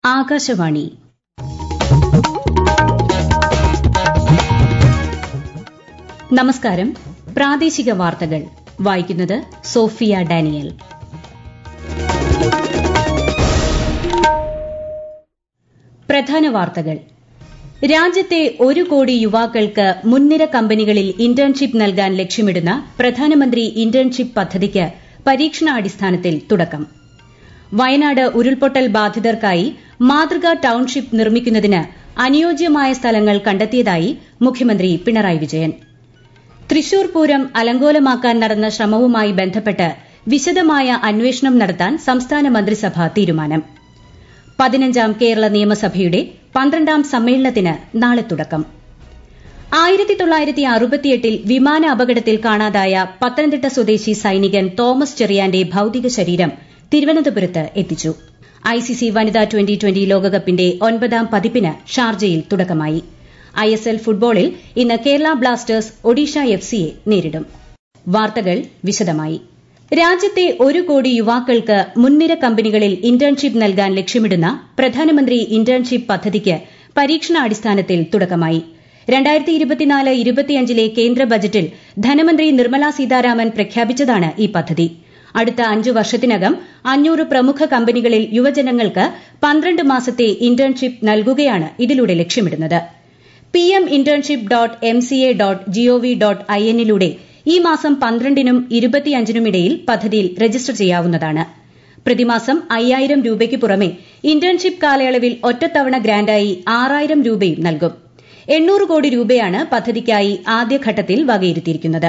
ആകാശവാണി നമസ്കാരം പ്രാദേശിക വാർത്തകൾ വായിക്കുന്നത് സോഫിയ ഡാനിയൽ പ്രധാന വാർത്തകൾ രാജ്യത്തെ ഒരു കോടി യുവാക്കൾക്ക് മുൻനിര കമ്പനികളിൽ ഇന്റേൺഷിപ്പ് നൽകാൻ ലക്ഷ്യമിടുന്ന പ്രധാനമന്ത്രി ഇന്റേൺഷിപ്പ് പദ്ധതിക്ക് പരീക്ഷണാടിസ്ഥാനത്തിൽ തുടക്കം വയനാട് ഉരുൾപൊട്ടൽ ബാധിതർക്കായി മാതൃകാ ടൌൺഷിപ്പ് നിർമ്മിക്കുന്നതിന് അനുയോജ്യമായ സ്ഥലങ്ങൾ കണ്ടെത്തിയതായി മുഖ്യമന്ത്രി പിണറായി വിജയൻ തൃശൂർ പൂരം അലങ്കോലമാക്കാൻ നടന്ന ശ്രമവുമായി ബന്ധപ്പെട്ട് വിശദമായ അന്വേഷണം നടത്താൻ സംസ്ഥാന മന്ത്രിസഭ തീരുമാനം പതിനഞ്ചാം കേരള നിയമസഭയുടെ പന്ത്രണ്ടാം സമ്മേളനത്തിന് നാളെ തുടക്കം ആയിരത്തി തൊള്ളായിരത്തി അറുപത്തിയെട്ടിൽ വിമാന അപകടത്തിൽ കാണാതായ പത്തനംതിട്ട സ്വദേശി സൈനികൻ തോമസ് ചെറിയാന്റെ ഭൌതിക ശരീരം തിരുവനന്തപുരത്ത് എത്തിച്ചു ഐസിസി വനിതാ ട്വന്റി ട്വന്റി ലോകകപ്പിന്റെ ഒൻപതാം പതിപ്പിന് ഷാർജയിൽ തുടക്കമായി ഐഎസ്എൽ ഫുട്ബോളിൽ ഇന്ന് കേരള ബ്ലാസ്റ്റേഴ്സ് ഒഡീഷ എഫ്സിയെ നേരിടും വാർത്തകൾ വിശദമായി രാജ്യത്തെ ഒരു കോടി യുവാക്കൾക്ക് മുൻനിര കമ്പനികളിൽ ഇന്റേൺഷിപ്പ് നൽകാൻ ലക്ഷ്യമിടുന്ന പ്രധാനമന്ത്രി ഇന്റേൺഷിപ്പ് പദ്ധതിക്ക് പരീക്ഷണാടിസ്ഥാനത്തിൽ തുടക്കമായി രണ്ടായിരത്തി ഇരുപത്തിനാല് ഇരുപത്തിയഞ്ചിലെ കേന്ദ്ര ബജറ്റിൽ ധനമന്ത്രി നിർമ്മല സീതാരാമൻ പ്രഖ്യാപിച്ചതാണ് ഈ പദ്ധതി അടുത്ത അഞ്ചു വർഷത്തിനകം അഞ്ഞൂറ് പ്രമുഖ കമ്പനികളിൽ യുവജനങ്ങൾക്ക് പന്ത്രണ്ട് മാസത്തെ ഇന്റേൺഷിപ്പ് നൽകുകയാണ് ഇതിലൂടെ ലക്ഷ്യമിടുന്നത് പിഎം ഇന്റേൺഷിപ്പ് dot MCA dot G O V dot ഐഎന്നിലൂടെ ഈ മാസം പന്ത്രണ്ടിനും ഇരുപത്തിയഞ്ചിനുമിടയിൽ പദ്ധതിയിൽ രജിസ്റ്റർ ചെയ്യാവുന്നതാണ് പ്രതിമാസം അയ്യായിരം രൂപയ്ക്ക് പുറമെ ഇന്റേൺഷിപ്പ് കാലയളവിൽ ഒറ്റത്തവണ ഗ്രാന്റായി ആറായിരം രൂപയും നൽകും എണ്ണൂറ് കോടി രൂപയാണ് പദ്ധതിക്കായി ആദ്യഘട്ടത്തിൽ വകയിരുത്തിയിരിക്കുന്നത്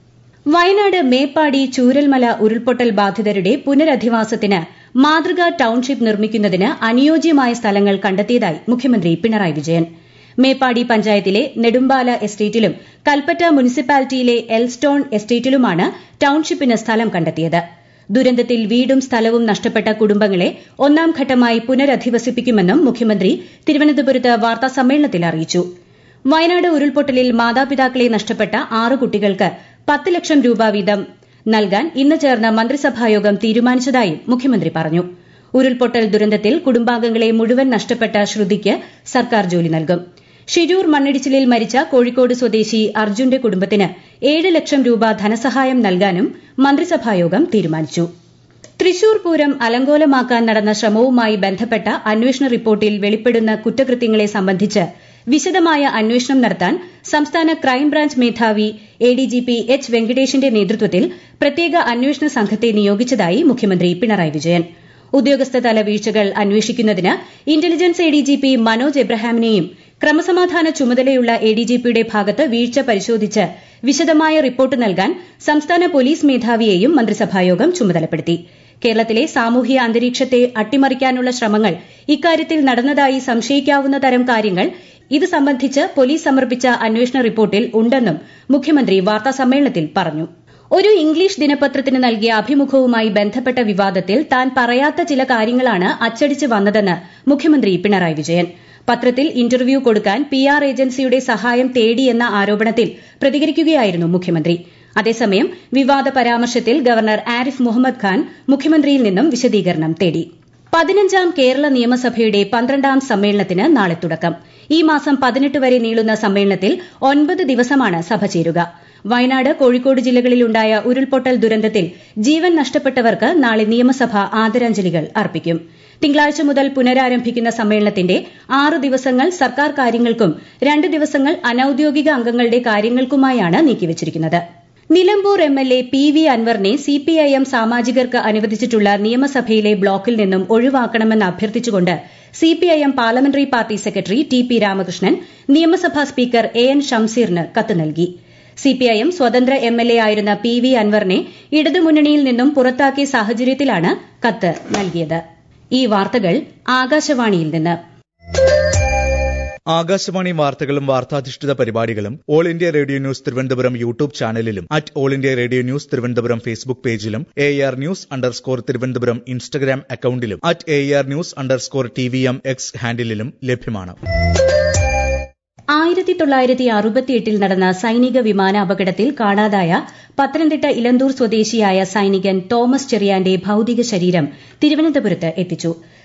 വയനാട് മേപ്പാടി ചൂരൽമല ഉരുൾപൊട്ടൽ ബാധിതരുടെ പുനരധിവാസത്തിന് മാതൃകാ ടൌൺഷിപ്പ് നിർമ്മിക്കുന്നതിന് അനുയോജ്യമായ സ്ഥലങ്ങൾ കണ്ടെത്തിയതായി മുഖ്യമന്ത്രി പിണറായി വിജയൻ മേപ്പാടി പഞ്ചായത്തിലെ നെടുമ്പാല എസ്റ്റേറ്റിലും കൽപ്പറ്റ മുനിസിപ്പാലിറ്റിയിലെ എൽസ്റ്റോൺ എസ്റ്റേറ്റിലുമാണ് ടൌൺഷിപ്പിന് സ്ഥലം കണ്ടെത്തിയത് ദുരന്തത്തിൽ വീടും സ്ഥലവും നഷ്ടപ്പെട്ട കുടുംബങ്ങളെ ഒന്നാം ഘട്ടമായി പുനരധിവസിപ്പിക്കുമെന്നും മുഖ്യമന്ത്രി തിരുവനന്തപുരത്ത് വാർത്താസമ്മേളനത്തിൽ അറിയിച്ചു വയനാട് ഉരുൾപൊട്ടലിൽ മാതാപിതാക്കളെ നഷ്ടപ്പെട്ട ആറ് കുട്ടികൾക്ക് പത്ത് ലക്ഷം രൂപ വീതം നൽകാൻ ഇന്ന് ചേർന്ന മന്ത്രിസഭായോഗം തീരുമാനിച്ചതായും മുഖ്യമന്ത്രി പറഞ്ഞു ഉരുൾപൊട്ടൽ ദുരന്തത്തിൽ കുടുംബാംഗങ്ങളെ മുഴുവൻ നഷ്ടപ്പെട്ട ശ്രുതിക്ക് സർക്കാർ ജോലി നൽകും ഷിരൂർ മണ്ണിടിച്ചിലിൽ മരിച്ച കോഴിക്കോട് സ്വദേശി അർജുന്റെ കുടുംബത്തിന് ഏഴ് ലക്ഷം രൂപ ധനസഹായം നൽകാനും മന്ത്രിസഭായോഗം തീരുമാനിച്ചു തൃശൂർ പൂരം അലങ്കോലമാക്കാൻ നടന്ന ശ്രമവുമായി ബന്ധപ്പെട്ട അന്വേഷണ റിപ്പോർട്ടിൽ വെളിപ്പെടുന്ന കുറ്റകൃത്യങ്ങളെ സംബന്ധിച്ച് വിശദമായ അന്വേഷണം നടത്താൻ സംസ്ഥാന ക്രൈംബ്രാഞ്ച് മേധാവി എഡിജിപി എച്ച് വെങ്കടേഷിന്റെ നേതൃത്വത്തിൽ പ്രത്യേക അന്വേഷണ സംഘത്തെ നിയോഗിച്ചതായി മുഖ്യമന്ത്രി പിണറായി വിജയൻ ഉദ്യോഗസ്ഥതല വീഴ്ചകൾ അന്വേഷിക്കുന്നതിന് ഇന്റലിജൻസ് എഡിജിപി മനോജ് എബ്രഹാമിനെയും ക്രമസമാധാന ചുമതലയുള്ള എഡിജിപിയുടെ ഭാഗത്ത് വീഴ്ച പരിശോധിച്ച് വിശദമായ റിപ്പോർട്ട് നൽകാൻ സംസ്ഥാന പോലീസ് മേധാവിയെയും മന്ത്രിസഭായോഗം ചുമതലപ്പെടുത്തി കേരളത്തിലെ സാമൂഹ്യ അന്തരീക്ഷത്തെ അട്ടിമറിക്കാനുള്ള ശ്രമങ്ങൾ ഇക്കാര്യത്തിൽ നടന്നതായി സംശയിക്കാവുന്ന തരം കാര്യങ്ങൾ ഇത് സംബന്ധിച്ച് പോലീസ് സമർപ്പിച്ച അന്വേഷണ റിപ്പോർട്ടിൽ ഉണ്ടെന്നും മുഖ്യമന്ത്രി വാർത്താസമ്മേളനത്തിൽ പറഞ്ഞു ഒരു ഇംഗ്ലീഷ് ദിനപത്രത്തിന് നൽകിയ അഭിമുഖവുമായി ബന്ധപ്പെട്ട വിവാദത്തിൽ താൻ പറയാത്ത ചില കാര്യങ്ങളാണ് അച്ചടിച്ച് വന്നതെന്ന് മുഖ്യമന്ത്രി പിണറായി വിജയൻ പത്രത്തിൽ ഇന്റർവ്യൂ കൊടുക്കാൻ പി ആർ ഏജൻസിയുടെ സഹായം തേടിയെന്ന ആരോപണത്തിൽ പ്രതികരിക്കുകയായിരുന്നു മുഖ്യമന്ത്രി അതേസമയം വിവാദ പരാമർശത്തിൽ ഗവർണർ ആരിഫ് മുഹമ്മദ് ഖാൻ മുഖ്യമന്ത്രിയിൽ നിന്നും വിശദീകരണം തേടി പതിനഞ്ചാം കേരള നിയമസഭയുടെ പന്ത്രണ്ടാം സമ്മേളനത്തിന് നാളെ തുടക്കം ഈ മാസം പതിനെട്ട് വരെ നീളുന്ന സമ്മേളനത്തിൽ ഒൻപത് ദിവസമാണ് സഭ ചേരുക വയനാട് കോഴിക്കോട് ജില്ലകളിലുണ്ടായ ഉരുൾപൊട്ടൽ ദുരന്തത്തിൽ ജീവൻ നഷ്ടപ്പെട്ടവർക്ക് നാളെ നിയമസഭ ആദരാഞ്ജലികൾ അർപ്പിക്കും തിങ്കളാഴ്ച മുതൽ പുനരാരംഭിക്കുന്ന സമ്മേളനത്തിന്റെ ആറ് ദിവസങ്ങൾ സർക്കാർ കാര്യങ്ങൾക്കും രണ്ട് ദിവസങ്ങൾ അനൌദ്യോഗിക അംഗങ്ങളുടെ കാര്യങ്ങൾക്കുമായാണ് നീക്കിവച്ചിരിക്കുന്നത് Nilambur M L A P V അൻവറിനെ സിപിഐഎം സാമാജികർക്ക് അനുവദിച്ചിട്ടുള്ള നിയമസഭയിലെ ബ്ലോക്കിൽ നിന്നും ഒഴിവാക്കണമെന്ന് അഭ്യർത്ഥിച്ചുകൊണ്ട് CPIM parliamentary party secretary T P Ramakrishnan നിയമസഭാ സ്പീക്കർ എ എൻ ഷംസീറിന് കത്ത് നൽകി സിപിഐഎം സ്വതന്ത്ര എം എൽ എ ആയിരുന്ന പി വി അൻവറിനെ ഇടതുമുന്നണിയിൽ നിന്നും പുറത്താക്കിയ സാഹചര്യത്തിലാണ് കത്ത് നൽകിയത് ഈ വാർത്തകൾ ആകാശവാണിയിൽ നിന്ന് ആകാശവാണി വാർത്തകളും വാർത്താധിഷ്ഠിത പരിപാടികളും all India radio news Thiruvananthapuram YouTube ചാനലിലും at all India radio news Thiruvananthapuram Facebook പേജിലും A R news underscore Thiruvananthapuram Instagram അക്കൌണ്ടിലും at A R news underscore T V M X ഹാൻഡിലും ലഭ്യമാണ് ആയിരത്തി തൊള്ളായിരത്തി അറുപത്തിയെട്ടിൽ നടന്ന സൈനിക വിമാന അപകടത്തിൽ കാണാതായ പത്തനംതിട്ട ഇലന്തൂർ സ്വദേശിയായ സൈനികൻ തോമസ് ചെറിയാന്റെ ഭൌതിക ശരീരം തിരുവനന്തപുരത്ത് എത്തിച്ചു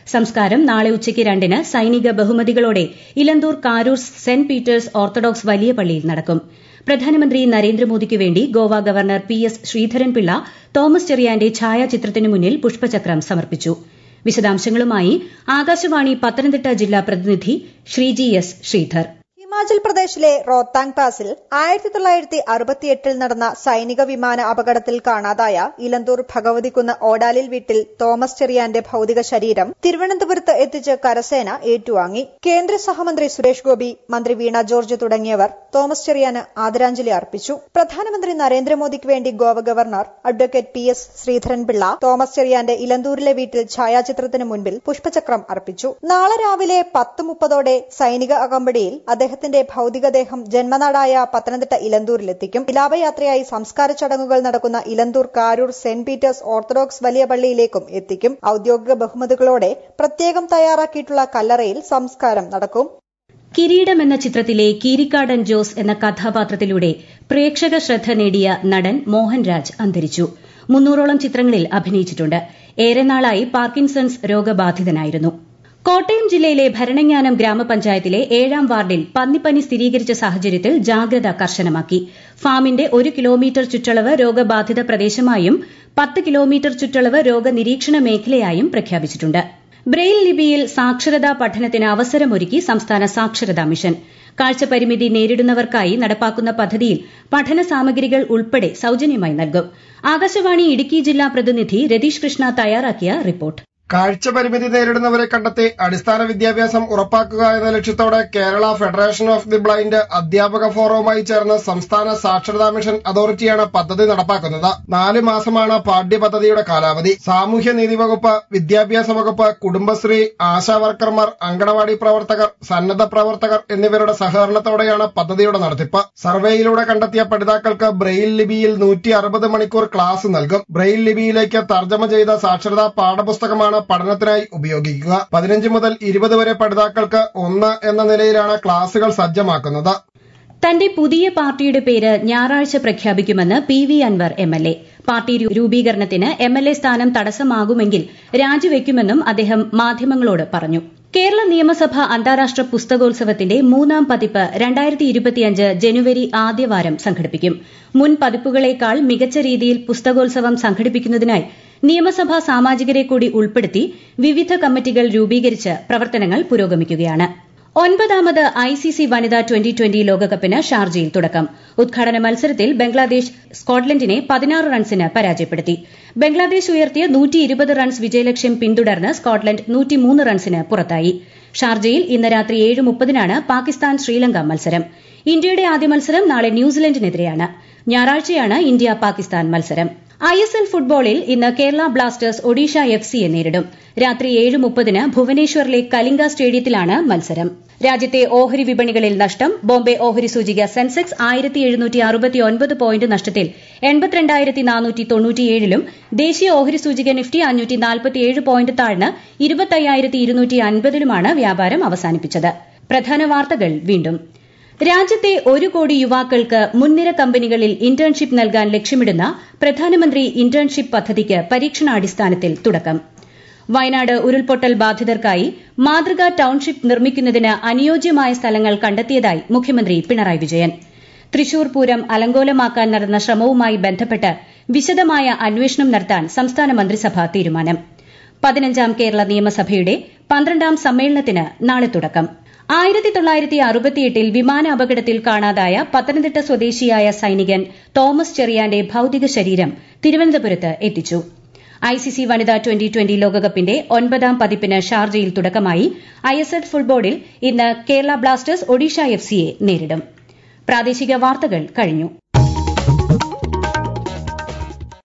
സംസ്കാരം നാളെ ഉച്ചയ്ക്ക് രണ്ടിന് സൈനിക ബഹുമതികളോടെ Elanthoor Karoor saint Peter's orthodox വലിയ പള്ളിയിൽ നടക്കും പ്രധാനമന്ത്രി നരേന്ദ്രമോദിക്ക് വേണ്ടി Goa governor P S Sreedharan Pillai Thomas ചെറിയാന്റെ ഛായാചിത്രത്തിനു മുന്നിൽ പുഷ്പചക്രം സമർപ്പിച്ചു വിശദാംശങ്ങളുമായി ആകാശവാണി പത്തനംതിട്ട ജില്ലാ പ്രതിനിധി ശ്രീജി എസ് ശ്രീധർ ഹിമാചൽ പ്രദേശിലെ റോത്താങ് പാസിൽ ആയിരത്തി തൊള്ളായിരത്തി അറുപത്തിയെട്ടിൽ നടന്ന സൈനിക വിമാന അപകടത്തിൽ കാണാതായ ഇലന്തൂർ ഭഗവതിക്കുന്ന് ഓടാലിൽ വീട്ടിൽ തോമസ് ചെറിയാന്റെ ഭൌതിക ശരീരം തിരുവനന്തപുരത്ത് എത്തിച്ച് കരസേന ഏറ്റുവാങ്ങി കേന്ദ്ര സഹമന്ത്രി സുരേഷ് ഗോപി മന്ത്രി വീണ ജോർജ് തുടങ്ങിയവർ തോമസ് ചെറിയാന് ആദരാഞ്ജലി അർപ്പിച്ചു പ്രധാനമന്ത്രി നരേന്ദ്രമോദിക്ക് വേണ്ടി Goa governor advocate P S Sreedharan Pillai Thomas ചെറിയാന്റെ ഇലന്തൂരിലെ വീട്ടിൽ ഛായാചിത്രത്തിന് മുൻപിൽ പുഷ്പചക്രം അർപ്പിച്ചു നാളെ രാവിലെ പത്ത് മുപ്പതോടെ സൈനിക അകമ്പടിയിൽ അദ്ദേഹത്തിന്റെ ഭൌതികദേഹം ജന്മനാടായ പത്തനംതിട്ട ഇലന്തൂരിലെത്തിക്കും വിലാപയാത്രയായി സംസ്കാര ചടങ്ങുകൾ നടക്കുന്ന Elanthoor Karoor saint Peter's orthodox വലിയ പള്ളിയിലേക്കും എത്തിക്കും ഔദ്യോഗിക ബഹുമതികളോടെ പ്രത്യേകം തയ്യാറാക്കിയിട്ടുള്ള കല്ലറയിൽ സംസ്കാരം നടക്കും കിരീടം എന്ന ചിത്രത്തിലെ കീരിക്കാടൻ ജോസ് എന്ന കഥാപാത്രത്തിലൂടെ പ്രേക്ഷക ശ്രദ്ധ നേടിയ നടൻ മോഹൻരാജ് അന്തരിച്ചു മുന്നൂറോളം ചിത്രങ്ങളിൽ അഭിനയിച്ചിട്ടുണ്ട് ഏറെ നാളായി പാർക്കിൻസൺസ് രോഗബാധിതനായിരുന്നു കോട്ടയം ജില്ലയിലെ ഭരണങ്ങാനം ഗ്രാമപഞ്ചായത്തിലെ ഏഴാം വാർഡിൽ പന്നിപ്പനി സ്ഥിരീകരിച്ച സാഹചര്യത്തിൽ ജാഗ്രത കർശനമാക്കി ഫാമിന്റെ ഒരു കിലോമീറ്റർ ചുറ്റളവ് രോഗബാധിത പ്രദേശമായും പത്ത് കിലോമീറ്റർ ചുറ്റളവ് രോഗനിരീക്ഷണ മേഖലയായും പ്രഖ്യാപിച്ചിട്ടുണ്ട് ബ്രെയിൽ ലിപിയിൽ സാക്ഷരതാ പഠനത്തിന് അവസരമൊരുക്കി സംസ്ഥാന സാക്ഷരതാ മിഷൻ കാഴ്ചപരിമിതി നേരിടുന്നവർക്കായി നടപ്പാക്കുന്ന പദ്ധതിയിൽ പഠന സാമഗ്രികൾ ഉൾപ്പെടെ സൌജന്യമായി നൽകും ആകാശവാണി ഇടുക്കി ജില്ലാ പ്രതിനിധി രതീഷ് കൃഷ്ണ തയ്യാറാക്കിയ റിപ്പോർട്ട് കാഴ്ച പരിമിതി നേരിടുന്നവരെ കണ്ടെത്തി അടിസ്ഥാന വിദ്യാഭ്യാസം ഉറപ്പാക്കുക എന്ന ലക്ഷ്യത്തോടെ Kerala federation of the blind അധ്യാപക ഫോറവുമായി ചേർന്ന് സംസ്ഥാന സാക്ഷരതാ മിഷൻ അതോറിറ്റിയാണ് പദ്ധതി നടപ്പാക്കുന്നത് നാല് മാസമാണ് പാഠ്യപദ്ധതിയുടെ കാലാവധി സാമൂഹ്യനീതി വകുപ്പ് വിദ്യാഭ്യാസ വകുപ്പ് കുടുംബശ്രീ ആശാ വർക്കർമാർ അങ്കണവാടി പ്രവർത്തകർ സന്നദ്ധ പ്രവർത്തകർ എന്നിവരുടെ സഹകരണത്തോടെയാണ് പദ്ധതിയുടെ നടത്തിപ്പ് സർവേയിലൂടെ കണ്ടെത്തിയ പഠിതാക്കൾക്ക് ബ്രെയിൽ ലിപിയിൽ നൂറ്റി അറുപത് മണിക്കൂർ ക്ലാസ് നൽകും ബ്രെയിൽ ലിപിയിലേക്ക് തർജ്ജമ ചെയ്ത സാക്ഷരതാ പാഠപുസ്തകമാണ് പഠനത്തിനായി ഉപയോഗിക്കുക പതിനഞ്ച് മുതൽ ഇരുപത് വരെ പഠിതാക്കൾക്ക് ഒന്ന് എന്ന നിലയിലാണ് ക്ലാസുകൾ സജ്ജമാക്കുന്നത് തന്റെ പുതിയ പാർട്ടിയുടെ പേര് ഞായറാഴ്ച പ്രഖ്യാപിക്കുമെന്ന് P V Anvar M L A പാർട്ടി രൂപീകരണത്തിന് എം എൽ എ സ്ഥാനം തടസ്സമാകുമെങ്കിൽ രാജിവെക്കുമെന്നും അദ്ദേഹം മാധ്യമങ്ങളോട് പറഞ്ഞു കേരള നിയമസഭ അന്താരാഷ്ട്ര പുസ്തകോത്സവത്തിന്റെ മൂന്നാം പതിപ്പ് രണ്ടായിരത്തി ഇരുപത്തിയഞ്ച് ജനുവരി ആദ്യവാരം സംഘടിപ്പിക്കും മുൻ പതിപ്പുകളേക്കാൾ മികച്ച രീതിയിൽ പുസ്തകോത്സവം സംഘടിപ്പിക്കുന്നതിനായി നിയമസഭാ സാമാജികരെ കൂടി ഉൾപ്പെടുത്തി വിവിധ കമ്മിറ്റികൾ രൂപീകരിച്ച് പ്രവർത്തനങ്ങൾ പുരോഗമിക്കുകയാണ് ഒൻപതാമത് ഐസിസി വനിതാ ട്വന്റി ട്വന്റി ലോകകപ്പിന് ഷാർജയിൽ തുടക്കം ഉദ്ഘാടന മത്സരത്തിൽ ബംഗ്ലാദേശ് സ്കോട്ട്ലൻഡിനെ പതിനാറ് റൺസിന് പരാജയപ്പെടുത്തി ബംഗ്ലാദേശ് ഉയർത്തിയ നൂറ്റി ഇരുപത് റൺസ് വിജയലക്ഷ്യം പിന്തുടർന്ന് സ്കോട്ട്ലൻഡ് നൂറ്റിമൂന്ന് റൺസിന് പുറത്തായി ഷാർജയിൽ ഇന്ന് രാത്രി ഏഴ് മുപ്പതിനാണ് പാകിസ്ഥാൻ ശ്രീലങ്ക മത്സരം ഇന്ത്യയുടെ ആദ്യ മത്സരം നാളെ ന്യൂസിലൻഡിനെതിരെയാണ് ഞായറാഴ്ചയാണ് ഇന്ത്യ പാകിസ്ഥാൻ മത്സരം ഐ എസ് എൽ ഫുട്ബോളിൽ ഇന്ന് കേരള ബ്ലാസ്റ്റേഴ്സ് ഒഡീഷ എഫ് സിയെ നേരിടും രാത്രി ഏഴ് മുപ്പതിന് ഭുവനേശ്വറിലെ കലിംഗ സ്റ്റേഡിയത്തിലാണ് മത്സരം രാജ്യത്തെ ഓഹരി വിപണികളിൽ നഷ്ടം ബോംബെ ഓഹരി സൂചിക സെൻസെക്സ് ആയിരത്തി എഴുന്നൂറ്റി അറുപത്തി ഒൻപത് പോയിന്റ് നഷ്ടത്തിൽ എൺപത്തിരണ്ടായിരത്തി നാനൂറ്റി തൊണ്ണൂറ്റിയേഴിലും ദേശീയ ഓഹരി സൂചിക നിഫ്റ്റി അഞ്ഞൂറ്റി നാൽപ്പത്തിയേഴ് പോയിന്റ് താഴ്ന്ന് ഇരുപത്തയ്യായിരത്തി ഇരുന്നൂറ്റി അൻപതിലുമാണ് വ്യാപാരം അവസാനിപ്പിച്ചത് പ്രധാന വാർത്തകൾ വീണ്ടും രാജ്യത്തെ ഒരു കോടി യുവാക്കൾക്ക് മുൻനിര കമ്പനികളിൽ ഇന്റേൺഷിപ്പ് നൽകാൻ ലക്ഷ്യമിടുന്ന പ്രധാനമന്ത്രി ഇന്റേൺഷിപ്പ് പദ്ധതിക്ക് പരീക്ഷണാടിസ്ഥാനത്തിൽ തുടക്കം വയനാട് ഉരുൾപൊട്ടൽ ബാധിതർക്കായി മാതൃകാ ടൌൺഷിപ്പ് നിർമ്മിക്കുന്നതിന് അനുയോജ്യമായ സ്ഥലങ്ങൾ കണ്ടെത്തിയതായി മുഖ്യമന്ത്രി പിണറായി വിജയൻ തൃശൂർ പൂരം അലങ്കോലമാക്കാൻ നടന്ന ശ്രമവുമായി ബന്ധപ്പെട്ട് വിശദമായ അന്വേഷണം നടത്താൻ സംസ്ഥാന മന്ത്രിസഭ തീരുമാനം പതിനഞ്ചാം കേരള നിയമസഭയുടെ പന്ത്രണ്ടാം സമ്മേളനത്തിന് നാളെ തുടക്കം ആയിരത്തി തൊള്ളായിരത്തി അറുപത്തിയെട്ടിൽ വിമാന അപകടത്തിൽ കാണാതായ പത്തനംതിട്ട സ്വദേശിയായ സൈനികൻ തോമസ് ചെറിയാന്റെ ഭൌതിക ശരീരം തിരുവനന്തപുരത്ത് എത്തിച്ചു ഐസിസി വനിതാ ട്വന്റി ട്വന്റി ലോകകപ്പിന്റെ ഒൻപതാം പതിപ്പിന് ഷാർജയിൽ തുടക്കമായി ഐഎസ്എൽ ഫുട്ബോളിൽ ഇന്ന് കേരള ബ്ലാസ്റ്റേഴ്സ് ഒഡീഷ എഫ് സിയെ നേരിടും പ്രാദേശിക വാർത്തകൾ കഴിഞ്ഞു